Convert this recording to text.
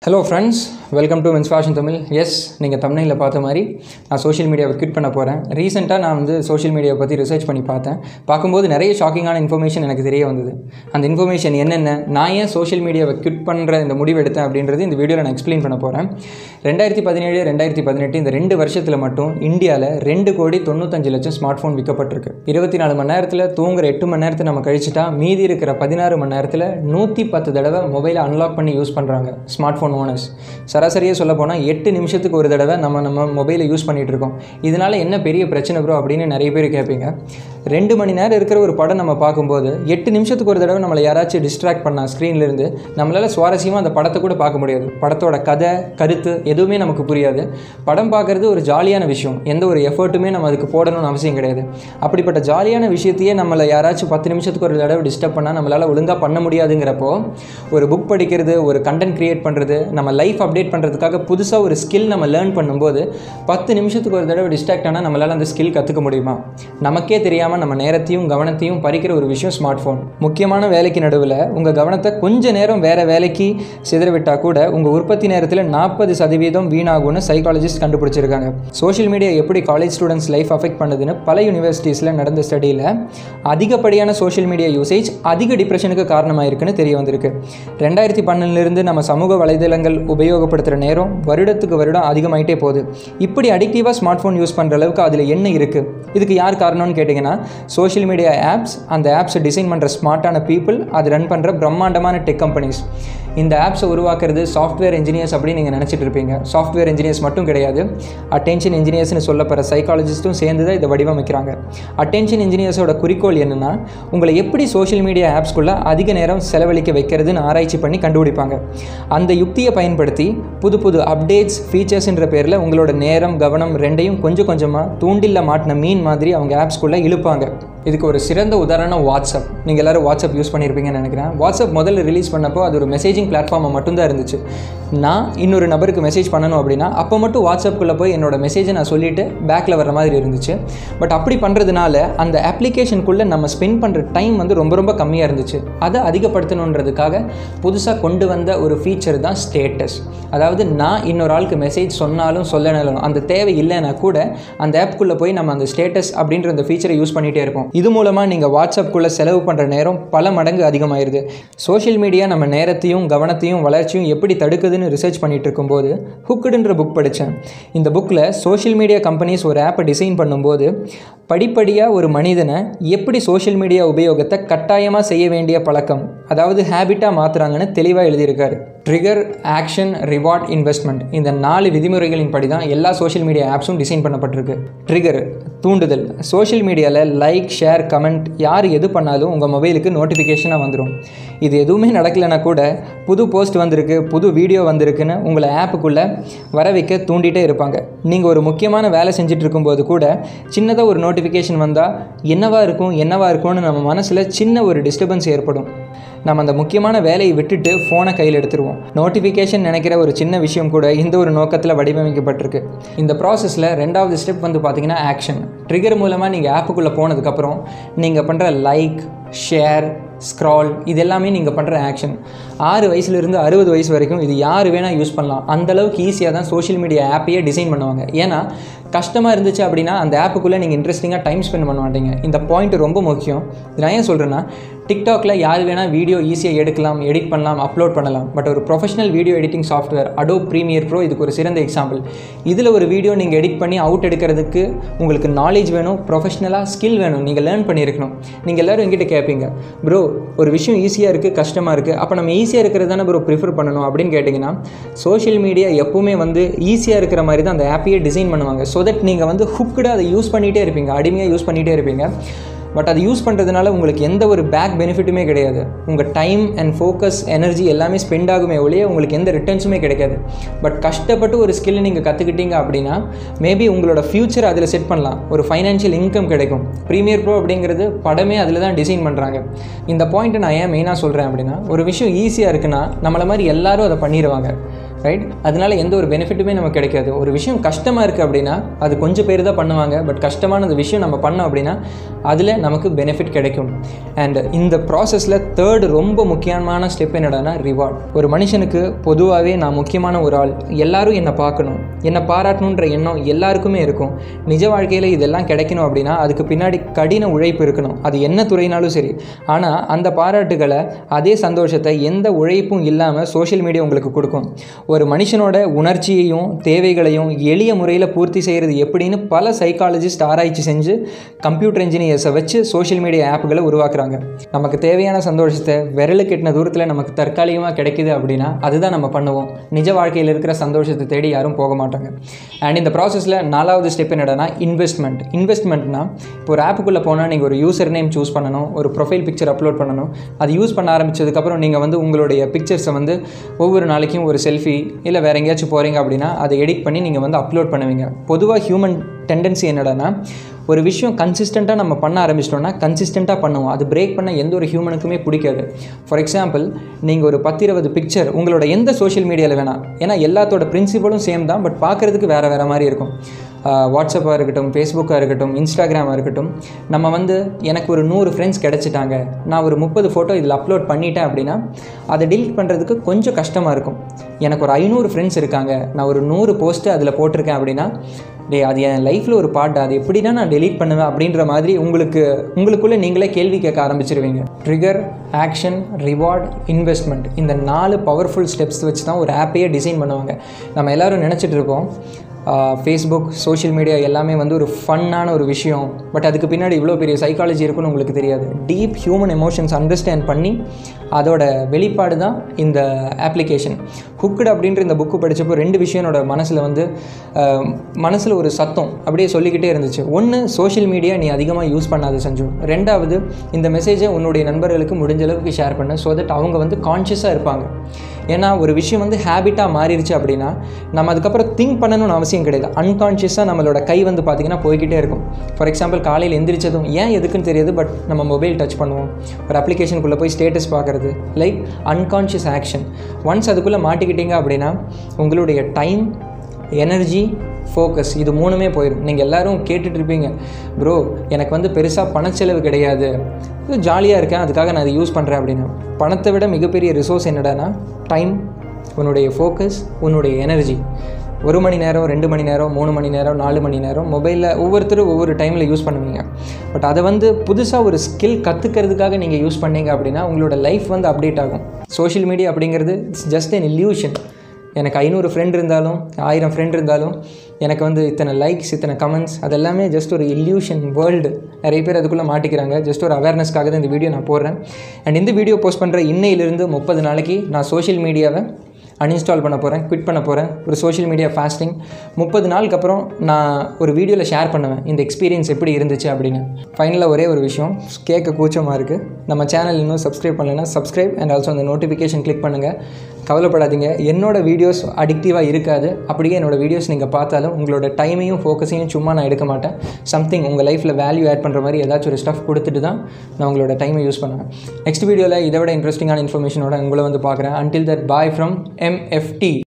hello friends welcome to men's fashion Tamil எஸ் நீங்கள் தமிழில் பார்த்த மாதிரி நான் சோஷியல் மீடியாவை குவிட் பண்ண போகிறேன் ரீசெண்டாக நான் வந்து சோஷியல் மீடியாவை பற்றி ரிசர்ச் பண்ணி பார்த்தேன் பார்க்கும்போது நிறைய ஷாக்கிங்கான இன்ஃபர்மேஷன் எனக்கு தெரிய வந்தது அந்த இன்ஃபர்மேஷன் என்னென்ன நான் ஏன் சோஷியல் மீடியாவை குவிட் பண்ணுற இந்த முடிவு எடுத்தேன் அப்படின்றது இந்த வீடியோவில் நான் எக்ஸ்பிளைன் பண்ண போகிறேன் ரெண்டாயிரத்தி பதினேழு ரெண்டாயிரத்தி பதினெட்டு இந்த ரெண்டு வருஷத்தில் மட்டும் இந்தியாவில் ரெண்டு கோடி தொண்ணூத்தஞ்சு லட்சம் ஸ்மார்ட் ஃபோன் விற்கப்பட்டிருக்கு இருபத்தி நாலு மணி நேரத்தில் தூங்குற எட்டு மணி நேரத்தை நம்ம கழிச்சிட்டா மீதி இருக்கிற பதினாறு மணி நேரத்தில் நூற்றி பத்து தடவை மொபைலை அன்லாக் பண்ணி யூஸ் பண்ணுறாங்க ஸ்மார்ட் ஃபோன் ஓனர்ஸ் சராசரியாக சொல்ல போனால் எட்டு நிமிஷத்துக்கு ஒரு தடவை நம்ம நம்ம மொபைலை யூஸ் பண்ணிகிட்டு இருக்கோம் இதனால் என்ன பெரிய பிரச்சனை ப்ரோ அப்படின்னு நிறைய பேர் கேட்பீங்க ரெண்டு மணி நேரம் இருக்கிற ஒரு படம் நம்ம பார்க்கும்போது எட்டு நிமிஷத்துக்கு ஒரு தடவை நம்மளை யாராச்சும் டிஸ்ட்ராக்ட் பண்ணால் ஸ்க்ரீன்லேருந்து நம்மளால் சுவாரஸ்யமாக அந்த படத்தை கூட பார்க்க முடியாது படத்தோட கதை கருத்து எதுவுமே நமக்கு புரியாது படம் பார்க்குறது ஒரு ஜாலியான விஷயம் எந்த ஒரு எஃபர்ட்டுமே நம்ம அதுக்கு போடணும்னு அவசியம் கிடையாது அப்படிப்பட்ட ஜாலியான விஷயத்தையே நம்மளை யாராச்சும் பத்து நிமிஷத்துக்கு ஒரு தடவை டிஸ்டர்ப் பண்ணால் நம்மளால் ஒழுங்காக பண்ண முடியாதுங்கிறப்போ ஒரு புக் படிக்கிறது ஒரு கண்டென்ட் க்ரியேட் பண்ணுறது நம்ம லைஃப் அப்டேட் பண்ணுறதுக்காக புதுசாக ஒரு ஸ்கில் நம்ம லேர்ன் பண்ணும்போது பத்து நிமிஷத்துக்கு ஒரு தடவை டிஸ்ட்ராக்ட் ஆனால் நம்மளால் அந்த ஸ்கில் கற்றுக்க முடியுமா நமக்கே தெரியாமல் நம்ம நேரத்தையும் கவனத்தையும் பறிக்கிற ஒரு விஷயம் ஸ்மார்ட் ஃபோன் முக்கியமான வேலைக்கு நடுவில் உங்கள் கவனத்தை கொஞ்ச நேரம் வேறு வேலைக்கு சிதறவிட்டால் கூட உங்கள் உற்பத்தி நேரத்தில் நாற்பது சதவீதம் வீணாகும்னு சைக்காலஜிஸ்ட் கண்டுபிடிச்சிருக்காங்க சோஷியல் மீடியா எப்படி காலேஜ் ஸ்டூடெண்ட்ஸ் லைஃப் அஃபெக்ட் பண்ணுதுன்னு பல யூனிவர்சிட்டிஸில் நடந்த ஸ்டடியில் அதிகப்படியான சோஷியல் மீடியா யூசேஜ் அதிக டிப்ரெஷனுக்கு காரணமாக இருக்குன்னு தெரிய வந்திருக்கு ரெண்டாயிரத்தி பன்னெண்டுலேருந்து நம்ம சமூக வலைதளங்கள் உபயோகப்படுத்துகிற நேரம் வருடத்துக்கு வருடம் அதிகமாயிட்டே போகுது இப்படி அடிக்டிவாக ஸ்மார்ட் ஃபோன் யூஸ் பண்ணுற அளவுக்கு அதில் என்ன இருக்குது இதுக்கு யார் காரணம்னு கேட்டிங்கன்னா சோஷியல் மீடியா ஆப்ஸ் அந்த ஆப்ஸை டிசைன் பண்ணுற ஸ்மார்ட்டான பீப்புள் அது ரன் பண்ணுற பிரம்மாண்டமான டெக் கம்பெனிஸ் இந்த ஆப்ஸை உருவாக்குறது சாஃப்ட்வேர் இன்ஜினியர்ஸ் அப்படின்னு நீங்கள் நினச்சிட்டு இருப்பீங்க சாஃப்ட்வேர் இன்ஜினியர்ஸ் மட்டும் கிடையாது அட்டென்ஷன் இன்ஜினியர்ஸ்னு சொல்லப்படுற சைக்காலஜிஸ்ட்டும் சேர்ந்து தான் இதை வடிவமைக்கிறாங்க அட்டென்ஷன் இன்ஜினியர்ஸோட குறிக்கோள் என்னென்னா உங்களை எப்படி சோஷியல் மீடியா ஆப்ஸ்குள்ளே அதிக நேரம் செலவழிக்க வைக்கிறதுன்னு ஆராய்ச்சி பண்ணி கண்டுபிடிப்பாங்க அந்த யுக்தியை பயன்படுத்தி புது புது அப்டேட்ஸ் ஃபீச்சர்ஸ்ன்ற பேரில் உங்களோட நேரம் கவனம் ரெண்டையும் கொஞ்சம் கொஞ்சமாக தூண்டில்ல மாட்டின மீன் மாதிரி அவங்க ஆப்ஸ்குள்ளே இழுப்பாங்க இதுக்கு ஒரு சிறந்த உதாரணம் வாட்ஸ்அப் நீங்கள் எல்லோரும் வாட்ஸ்அப் யூஸ் பண்ணியிருப்பீங்கன்னு நினைக்கிறேன் வாட்ஸ்அப் முதல்ல ரிலீஸ் பண்ணப்போ அது ஒரு மெசேஜிங் பிளாட்ஃபார்மை மட்டும்தான் இருந்துச்சு நான் இன்னொரு நபருக்கு மெசேஜ் பண்ணணும் அப்படின்னா அப்போ மட்டும் வாட்ஸ்அப்புக்குள்ளே போய் என்னோட மெசேஜை நான் சொல்லிவிட்டு பேக்கில் வர மாதிரி இருந்துச்சு பட் அப்படி பண்ணுறதுனால அந்த அப்ளிகேஷனுக்குள்ளே நம்ம ஸ்பெண்ட் பண்ணுற டைம் வந்து ரொம்ப ரொம்ப கம்மியாக இருந்துச்சு அதை அதிகப்படுத்தணுன்றதுக்காக புதுசாக கொண்டு வந்த ஒரு ஃபீச்சர் தான் ஸ்டேட்டஸ் அதாவது நான் இன்னொரு ஆளுக்கு மெசேஜ் சொன்னாலும் சொல்லனாலும் அந்த தேவை இல்லைன்னா கூட அந்த ஆப்குள்ளே போய் நம்ம அந்த ஸ்டேட்டஸ் அப்படின்ற அந்த ஃபீச்சரை யூஸ் பண்ணிகிட்டே இருப்போம் இது மூலமாக நீங்கள் வாட்ஸ்அப்புக்குள்ளே செலவு பண்ணுற நேரம் பல மடங்கு அதிகமாயிருது சோஷியல் மீடியா நம்ம நேரத்தையும் கவனத்தையும் வளர்ச்சியும் எப்படி தடுக்குதுன்னு ரிசர்ச் பண்ணிட்டு இருக்கும்போது ஹுக்குடுன்ற புக் படித்தேன் இந்த புக்கில் சோஷியல் மீடியா கம்பெனிஸ் ஒரு ஆப்பை டிசைன் பண்ணும்போது படிப்படியாக ஒரு மனிதனை எப்படி சோஷியல் மீடியா உபயோகத்தை கட்டாயமாக செய்ய வேண்டிய பழக்கம் அதாவது ஹேபிட்டாக மாற்றுறாங்கன்னு தெளிவாக எழுதியிருக்காரு ட்ரிகர் ஆக்ஷன் ரிவார்ட் இன்வெஸ்ட்மெண்ட் இந்த நாலு விதிமுறைகளின் படி தான் எல்லா சோஷியல் மீடியா ஆப்ஸும் டிசைன் பண்ணப்பட்டிருக்கு ட்ரிகர் தூண்டுதல் சோஷியல் மீடியாவில் லைக் ஷேர் கமெண்ட் யார் எது பண்ணாலும் உங்கள் மொபைலுக்கு நோட்டிஃபிகேஷனாக வந்துடும் இது எதுவுமே நடக்கலைன்னா கூட புது போஸ்ட் வந்திருக்கு புது வீடியோ வந்திருக்குன்னு உங்களை ஆப்புக்குள்ளே வர வைக்க தூண்டிகிட்டே இருப்பாங்க நீங்கள் ஒரு முக்கியமான வேலை செஞ்சுட்டு இருக்கும்போது கூட சின்னதாக ஒரு நோட்டிஃபிகேஷன் வந்தால் என்னவா இருக்கும் என்னவா இருக்கும்னு நம்ம மனசில் சின்ன ஒரு டிஸ்டர்பன்ஸ் ஏற்படும் நம்ம அந்த முக்கியமான வேலையை விட்டுட்டு ஃபோனை கையில் எடுத்துருவோம் நோட்டிஃபிகேஷன் நினைக்கிற ஒரு சின்ன விஷயம் கூட இந்த ஒரு நோக்கத்தில் வடிவமைக்கப்பட்டிருக்கு இந்த ப்ராசஸில் ரெண்டாவது ஸ்டெப் வந்து பார்த்திங்கன்னா ஆக்ஷன் ட்ரிகர் மூலமாக நீங்கள் ஆப்புக்குள்ளே போனதுக்கப்புறம் நீங்கள் பண்ணுற லைக் ஷேர் ஸ்க்ரால் இது எல்லாமே நீங்கள் பண்ணுற ஆக்ஷன் ஆறு வயசுலேருந்து அறுபது வயசு வரைக்கும் இது யார் வேணால் யூஸ் பண்ணலாம் அந்தளவுக்கு ஈஸியாக தான் சோஷியல் மீடியா ஆப்பையே டிசைன் பண்ணுவாங்க ஏன்னா கஷ்டமாக இருந்துச்சு அப்படின்னா அந்த ஆப்புக்குள்ளே நீங்கள் இன்ட்ரெஸ்டிங்காக டைம் ஸ்பெண்ட் பண்ண மாட்டீங்க இந்த பாயிண்ட் ரொம்ப முக்கியம் நான் ஏன் சொல்கிறேன்னா டிக்டாக்ல யார் வேணால் வீடியோ ஈஸியாக எடுக்கலாம் எடிட் பண்ணலாம் அப்லோட் பண்ணலாம் பட் ஒரு professional video editing software Adobe Premiere Pro இதுக்கு ஒரு சிறந்த எக்ஸாம்பிள் இதில் ஒரு வீடியோ நீங்கள் எடிட் பண்ணி அவுட் எடுக்கிறதுக்கு உங்களுக்கு நாலேஜ் வேணும் ப்ரொஃபஷனலாக ஸ்கில் வேணும் நீங்கள் லேர்ன் பண்ணியிருக்கணும் நீங்கள் எல்லோரும் எங்கிட்ட கேட்பீங்க ப்ரோ ஒரு விஷயம் ஈஸியாக இருக்குது கஷ்டமாக இருக்குது அப்போ நம்ம ஈஸியாக இருக்கிறது தானே ப்ரோ ப்ரிஃபர் பண்ணணும் அப்படின்னு கேட்டிங்கன்னா சோஷியல் மீடியா எப்போவுமே வந்து ஈஸியாக இருக்கிற மாதிரி தான் அந்த ஆப்பையே டிசைன் பண்ணுவாங்க ஸோ தட் நீங்கள் வந்து ஹுக்குடு அதை யூஸ் பண்ணிகிட்டே இருப்பீங்க அடிமையாக யூஸ் பண்ணிகிட்டே இருப்பீங்க பட் அது யூஸ் பண்ணுறதுனால உங்களுக்கு எந்த ஒரு பேக் பெனிஃபிட்டுமே கிடையாது உங்கள் டைம் அண்ட் ஃபோக்கஸ் எனர்ஜி எல்லாமே ஸ்பெண்ட் ஆகுமே ஒழிய உங்களுக்கு எந்த ரிட்டர்ன்ஸுமே கிடைக்காது பட் கஷ்டப்பட்டு ஒரு ஸ்கில் நீங்கள் கற்றுக்கிட்டீங்க அப்படின்னா மேபி உங்களோட ஃப்யூச்சர் அதில் செட் பண்ணலாம் ஒரு ஃபைனான்ஷியல் இன்கம் கிடைக்கும் ப்ரீமியர் ப்ரோ அப்படிங்கிறது படமே அதில் தான் டிசைன் பண்ணுறாங்க இந்த பாயிண்ட்டை நான் ஏன் மெயினாக சொல்கிறேன் அப்படின்னா ஒரு விஷயம் ஈஸியாக இருக்குன்னா நம்மளை மாதிரி எல்லாரும் அதை பண்ணிடுவாங்க ரைட் அதனால எந்த ஒரு பெனிஃபிட்டுமே நமக்கு கிடைக்காது ஒரு விஷயம் கஷ்டமாக இருக்குது அப்படின்னா அது கொஞ்சம் பேர் தான் பண்ணுவாங்க பட் கஷ்டமான அந்த விஷயம் நம்ம பண்ணோம் அப்படின்னா அதில் நமக்கு பெனிஃபிட் கிடைக்கும் அண்ட் இந்த ப்ராசஸில் தேர்டு ரொம்ப முக்கியமான ஸ்டெப் என்னடானா ரிவார்ட் ஒரு மனுஷனுக்கு பொதுவாகவே நான் முக்கியமான ஒரு ஆள் எல்லாரும் என்னை பார்க்கணும் என்னை பாராட்டணுன்ற எண்ணம் எல்லாருக்குமே இருக்கும் நிஜ வாழ்க்கையில் இதெல்லாம் கிடைக்கணும் அப்படின்னா அதுக்கு பின்னாடி கடின உழைப்பு இருக்கணும் அது என்ன துறையினாலும் சரி ஆனால் அந்த பாராட்டுகளை அதே சந்தோஷத்தை எந்த உழைப்பும் இல்லாமல் சோஷியல் மீடியா உங்களுக்கு கொடுக்கும் ஒரு மனுஷனோட உணர்ச்சியையும் தேவைகளையும் எளிய முறையில் பூர்த்தி செய்கிறது எப்படின்னு பல சைக்காலஜிஸ்ட் ஆராய்ச்சி செஞ்சு கம்ப்யூட்டர் இன்ஜினியர்ஸை வச்சு சோஷியல் மீடியா ஆப்புகளை உருவாக்குறாங்க நமக்கு தேவையான சந்தோஷத்தை விரலுக்கு எட்டின தூரத்தில் நமக்கு தற்காலிகமாக கிடைக்குது அப்படின்னா அதுதான் நம்ம பண்ணுவோம் நிஜ வாழ்க்கையில் இருக்கிற சந்தோஷத்தை தேடி யாரும் போக மாட்டாங்க அண்ட் இந்த ப்ராசஸில் நாலாவது ஸ்டெப் என்னடானா இன்வெஸ்ட்மெண்ட் இன்வெஸ்ட்மெண்ட்னா இப்போ ஒரு ஆப்புக்குள்ளே போனால் நீங்கள் ஒரு யூசர் நேம் சூஸ் பண்ணணும் ஒரு ப்ரொஃபைல் பிக்சர் அப்லோட் பண்ணணும் அது யூஸ் பண்ண ஆரம்பிச்சதுக்கப்புறம் நீங்கள் வந்து உங்களுடைய பிக்சர்ஸை வந்து ஒவ்வொரு நாளைக்கும் ஒரு செல்ஃபி இல்லை வேறு எங்கேயாச்சும் போகிறீங்க அப்படின்னா அதை எடிட் பண்ணி நீங்கள் வந்து அப்லோட் பண்ணுவீங்க பொதுவாக ஹியூமன் டெண்டன்சி என்னடானா ஒரு விஷயம் கன்சிஸ்டண்ட்டாக நம்ம பண்ண ஆரம்பிச்சிட்டோம்னா கன்சிஸ்டண்ட்டாக பண்ணுவோம் அது பிரேக் பண்ண எந்த ஒரு ஹியூமனுக்குமே பிடிக்காது ஃபார் எக்ஸாம்பிள் நீங்கள் ஒரு பத்து இருபது பிக்சர் உங்களோட எந்த சோஷியல் மீடியாவில் வேணாம் ஏன்னா எல்லாத்தோட பிரின்சிபலும் சேம் தான் பட் பார்க்குறதுக்கு வேறு வேறு மாதிரி இருக்கும் வாட்ஸ்அப்பாக இருக்கட்டும் ஃபேஸ்புக்காக இருக்கட்டும் இன்ஸ்டாகிராமாக இருக்கட்டும் நம்ம வந்து எனக்கு ஒரு நூறு ஃப்ரெண்ட்ஸ் கிடச்சிட்டாங்க நான் ஒரு முப்பது ஃபோட்டோ இதில் அப்லோட் பண்ணிட்டேன் அப்படின்னா அதை டெலிட் பண்ணுறதுக்கு கொஞ்சம் கஷ்டமாக இருக்கும் எனக்கு ஒரு ஐநூறு ஃப்ரெண்ட்ஸ் இருக்காங்க நான் ஒரு நூறு போஸ்ட்டு அதில் போட்டிருக்கேன் அப்படின்னா டே அது என் லைஃப்பில் ஒரு பாட்டு அது எப்படின்னா நான் டெலீட் பண்ணுவேன் அப்படின்ற மாதிரி உங்களுக்கு உங்களுக்குள்ளே நீங்களே கேள்வி கேட்க ஆரம்பிச்சிருவீங்க ட்ரிகர் ஆக்ஷன் ரிவார்ட் இன்வெஸ்ட்மெண்ட் இந்த நாலு பவர்ஃபுல் ஸ்டெப்ஸ் வச்சு தான் ஒரு ஆப்பையே டிசைன் பண்ணுவாங்க நம்ம எல்லோரும் நினச்சிட்டு இருப்போம் ஃபேஸ்புக் சோஷியல் மீடியா எல்லாமே வந்து ஒரு ஃபன்னான ஒரு விஷயம் பட் அதுக்கு பின்னாடி இவ்வளோ பெரிய சைக்காலஜி இருக்குன்னு உங்களுக்கு தெரியாது டீப் ஹியூமன் எமோஷன்ஸ் அண்டர்ஸ்டாண்ட் பண்ணி அதோட வெளிப்பாடு தான் இந்த அப்ளிகேஷன் ஹுக்குடு அப்படின்ற இந்த புக்கு படித்தப்போ ரெண்டு விஷயம் என்னோட மனசில் வந்து மனசில் ஒரு சத்தம் அப்படியே சொல்லிக்கிட்டே இருந்துச்சு ஒன்று சோஷியல் மீடியா நீ அதிகமாக யூஸ் பண்ணாத செஞ்சு ரெண்டாவது இந்த மெசேஜை உன்னுடைய நண்பர்களுக்கு முடிஞ்ச அளவுக்கு ஷேர் பண்ணு ஸோ தட் அவங்க வந்து கான்ஷியஸாக இருப்பாங்க ஏன்னா ஒரு விஷயம் வந்து ஹேபிட்டாக மாறிடுச்சு அப்படின்னா நம்ம அதுக்கப்புறம் திங்க் பண்ணணும்னு அவசியம் கிடையாது அன்கான்ஷியஸாக நம்மளோட கை வந்து பார்த்திங்கன்னா போய்கிட்டே இருக்கும் ஃபார் எக்ஸாம்பிள் காலையில் எந்திரிச்சதும் ஏன் எதுக்குன்னு தெரியாது பட் நம்ம மொபைல் டச் பண்ணுவோம் ஒரு அப்ளிகேஷனுக்குள்ளே போய் ஸ்டேட்டஸ் பார்க்குறது லைக் அன்கான்ஷியஸ் ஆக்ஷன் ஒன்ஸ் அதுக்குள்ளே மாட்டிக்கிட்டீங்க அப்படின்னா உங்களுடைய டைம் எனர்ஜி ஃபோக்கஸ் இது மூணுமே போயிடும் நீங்கள் எல்லோரும் கேட்டுட்டு இருப்பீங்க ப்ரோ எனக்கு வந்து பெருசாக பணச்செலவு கிடையாது இது ஜாலியாக இருக்கேன் அதுக்காக நான் அதை யூஸ் பண்ணுறேன் அப்படின்னு பணத்தை விட மிகப்பெரிய ரிசோர்ஸ் என்னடானா டைம் உன்னுடைய ஃபோக்கஸ் உன்னுடைய எனர்ஜி ஒரு மணி நேரம் ரெண்டு மணி நேரம் மூணு மணி நேரம் நாலு மணி நேரம் மொபைலில் ஒவ்வொருத்தரும் ஒவ்வொரு டைமில் யூஸ் பண்ணுவீங்க பட் அதை வந்து புதுசாக ஒரு ஸ்கில் கற்றுக்கிறதுக்காக நீங்கள் யூஸ் பண்ணீங்க அப்படின்னா உங்களோட லைஃப் வந்து அப்டேட் ஆகும் சோஷியல் மீடியா அப்படிங்கிறது இட்ஸ் ஜஸ்ட் அன் இல்யூஷன் எனக்கு ஐநூறு ஃப்ரெண்ட் இருந்தாலும் ஆயிரம் ஃப்ரெண்ட் இருந்தாலும் எனக்கு வந்து இத்தனை லைக்ஸ் இத்தனை கமெண்ட்ஸ் அது எல்லாமே ஜஸ்ட் ஒரு இல்யூஷன் வேர்ல்டு நிறைய பேர் அதுக்குள்ளே மாட்டிக்கிறாங்க ஜஸ்ட் ஒரு அவேர்னஸ்க்காக தான் இந்த வீடியோ நான் போடுறேன் அண்ட் இந்த வீடியோ போஸ்ட் பண்ணுற இன்னையிலிருந்து முப்பது நாளைக்கு நான் சோஷியல் மீடியாவை அன்இன்ஸ்டால் பண்ண போகிறேன் குவிட் பண்ண போகிறேன் ஒரு சோஷியல் மீடியா ஃபாஸ்டிங் முப்பது நாளுக்கு அப்புறம் நான் ஒரு வீடியோவில் ஷேர் பண்ணுவேன் இந்த எக்ஸ்பீரியன்ஸ் எப்படி இருந்துச்சு அப்படின்னு ஃபைனலாக ஒரே ஒரு விஷயம் கேட்க கூச்சமாக இருக்குது நம்ம சேனல் இன்னும் சப்ஸ்கிரைப் பண்ணலைன்னா சப்ஸ்கிரைப் அண்ட் ஆல்சோ அந்த நோட்டிஃபிகேஷன் கிளிக் பண்ணுங்கள் கவலைப்படாதீங்க என்னோட வீடியோஸ் அடிக்டிவாக இருக்காது அப்படியே என்னோட வீடியோஸ் நீங்கள் பார்த்தாலும் உங்களோட டைமையும் ஃபோக்கஸையும் சும்மா நான் எடுக்க மாட்டேன் சம்திங் உங்கள் லைஃப்பில் வேல்யூ ஆட் பண்ணுற மாதிரி ஏதாச்சும் ஒரு ஸ்டஃப் கொடுத்துட்டு தான் நான் உங்களோட டைமை யூஸ் பண்ணுவேன் நெக்ஸ்ட் வீடியோவில் இதை விட இன்ட்ரெஸ்டிங்கான இன்ஃபர்மேஷனோட உங்களை வந்து பார்க்குறேன் until that bye from MFD